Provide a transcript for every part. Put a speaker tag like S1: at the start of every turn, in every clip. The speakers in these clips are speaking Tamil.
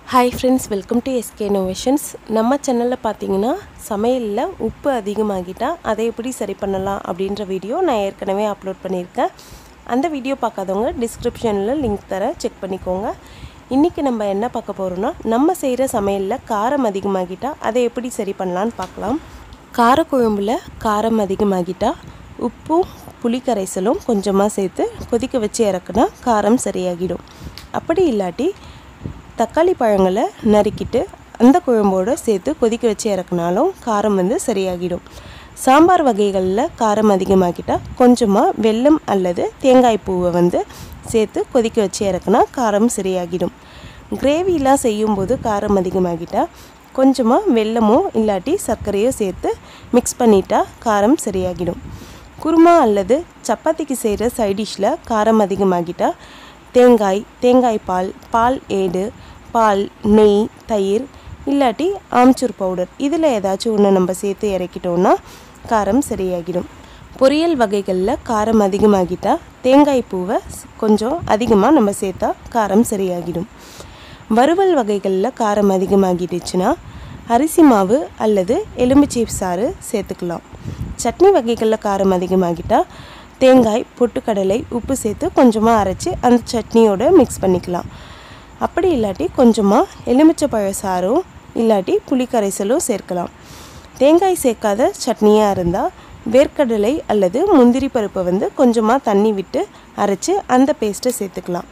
S1: hi friends welcome to S K innovations நம்ம சேனலில் பார்த்தீங்கன்னா சமையலில் உப்பு அதிகமாகிட்டால் அதை எப்படி சரி பண்ணலாம் அப்படின்ற வீடியோ நான் ஏற்கனவே அப்லோட் பண்ணியிருக்கேன் அந்த வீடியோ பார்க்காதவங்க டிஸ்கிரிப்ஷனில் லிங்க் தரேன் செக் பண்ணிக்கோங்க இன்றைக்கி நம்ம என்ன பார்க்க போகிறோம்னா நம்ம செய்கிற சமையலில் காரம் அதிகமாகிட்டால் அதை எப்படி சரி பண்ணலான்னு பார்க்கலாம் காரக்குழம்புல காரம் அதிகமாகிட்டால் உப்பும் புளிக்கரைசலும் கொஞ்சமாக சேர்த்து கொதிக்க வச்சு இறக்குனா காரம் சரியாகிடும் அப்படி இல்லாட்டி தக்காளி பழங்களை நறுக்கிட்டு அந்த குழம்போடு சேர்த்து கொதிக்க வச்சு இறக்குனாலும் காரம் வந்து சரியாகிடும் சாம்பார் வகைகளில் காரம் அதிகமாக்கிட்டால் கொஞ்சமாக வெல்லம் அல்லது தேங்காய் பூவை வந்து சேர்த்து கொதிக்க வச்சு இறக்குனா காரம் சரியாகிடும் கிரேவிலாம் செய்யும்போது காரம் அதிகமாகிட்டால் கொஞ்சமாக வெல்லமோ இல்லாட்டி சர்க்கரையோ சேர்த்து மிக்ஸ் பண்ணிட்டா காரம் சரியாகிடும் குருமா அல்லது சப்பாத்திக்கு செய்கிற சைடிஷில் காரம் அதிகமாகிட்டால் தேங்காய் தேங்காய் பால் பால் ஏடு பால் நெய் தயிர் இல்லாட்டி ஆம்ச்சூர் பவுடர் இதில் ஏதாச்சும் ஒன்று நம்ம சேர்த்து இறக்கிட்டோன்னா காரம் சரியாகிடும் பொரியல் வகைகளில் காரம் அதிகமாகிட்டால் தேங்காய் பூவை கொஞ்சம் அதிகமாக நம்ம சேர்த்தா காரம் சரியாகிடும் வறுவல் வகைகளில் காரம் அதிகமாகிடுச்சுன்னா அரிசி மாவு அல்லது எலுமிச்சை சாறு சேர்த்துக்கலாம் சட்னி வகைகளில் காரம் அதிகமாகிட்டால் தேங்காய் பொட்டுக்கடலை உப்பு சேர்த்து கொஞ்சமாக அரைச்சி அந்த சட்னியோட மிக்ஸ் பண்ணிக்கலாம் அப்படி இல்லாட்டி கொஞ்சமாக எலுமிச்சை பழ சாரும் இல்லாட்டி புளிக்கரைசலும் சேர்க்கலாம் தேங்காய் சேர்க்காத சட்னியாக இருந்தால் வேர்க்கடலை அல்லது முந்திரி பருப்பை வந்து கொஞ்சமாக தண்ணி விட்டு அரைச்சி அந்த பேஸ்ட்டை சேர்த்துக்கலாம்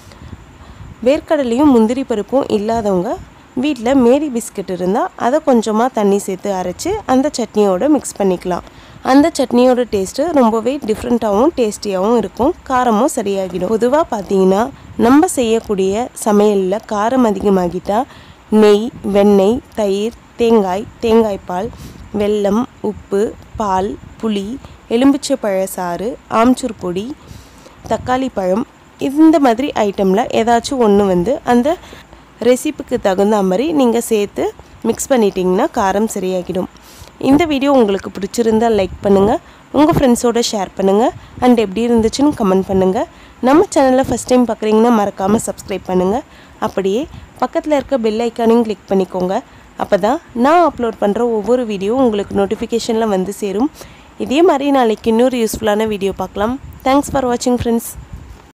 S1: வேர்க்கடலையும் முந்திரி பருப்பும் இல்லாதவங்க வீட்டில் மேரி பிஸ்கட் இருந்தால் அதை கொஞ்சமாக தண்ணி சேர்த்து அரைச்சி அந்த சட்னியோட மிக்ஸ் பண்ணிக்கலாம் அந்த சட்னியோட டேஸ்ட்டு ரொம்பவே டிஃப்ரெண்ட்டாகவும் டேஸ்டியாகவும் இருக்கும் காரமும் சரியாகிடும் பொதுவாக பார்த்தீங்கன்னா நம்ம செய்யக்கூடிய சமையலில் காரம் அதிகமாகிட்டால் நெய் வெண்ணெய் தயிர் தேங்காய் தேங்காய் பால் வெல்லம் உப்பு பால் புளி எலும்பிச்சை பழ சாறு ஆம்ச்சூர் பொடி தக்காளி பழம் இந்த மாதிரி ஐட்டமில் ஏதாச்சும் ஒன்று வந்து அந்த ரெசிபிக்கு தகுந்த மாதிரி நீங்கள் சேர்த்து மிக்ஸ் பண்ணிட்டீங்கன்னா காரம் சரியாகிடும் இந்த வீடியோ உங்களுக்கு பிடிச்சிருந்தால் லைக் பண்ணுங்கள் உங்கள் ஃப்ரெண்ட்ஸோடு ஷேர் பண்ணுங்கள் அண்ட் எப்படி இருந்துச்சுன்னு கமெண்ட் பண்ணுங்கள் நம்ம சேனலில் ஃபஸ்ட் டைம் பார்க்குறீங்கன்னா மறக்காமல் சப்ஸ்கிரைப் பண்ணுங்கள் அப்படியே பக்கத்தில் இருக்க பெல் ஐக்கானையும் கிளிக் பண்ணிக்கோங்க அப்போ தான் நான் அப்லோட் பண்ணுற ஒவ்வொரு வீடியோ உங்களுக்கு நோட்டிஃபிகேஷனில் வந்து சேரும் இதே மாதிரி நாளைக்கு இன்னொரு யூஸ்ஃபுல்லான வீடியோ பார்க்கலாம் தேங்க்ஸ் ஃபார் வாட்சிங் ஃப்ரெண்ட்ஸ்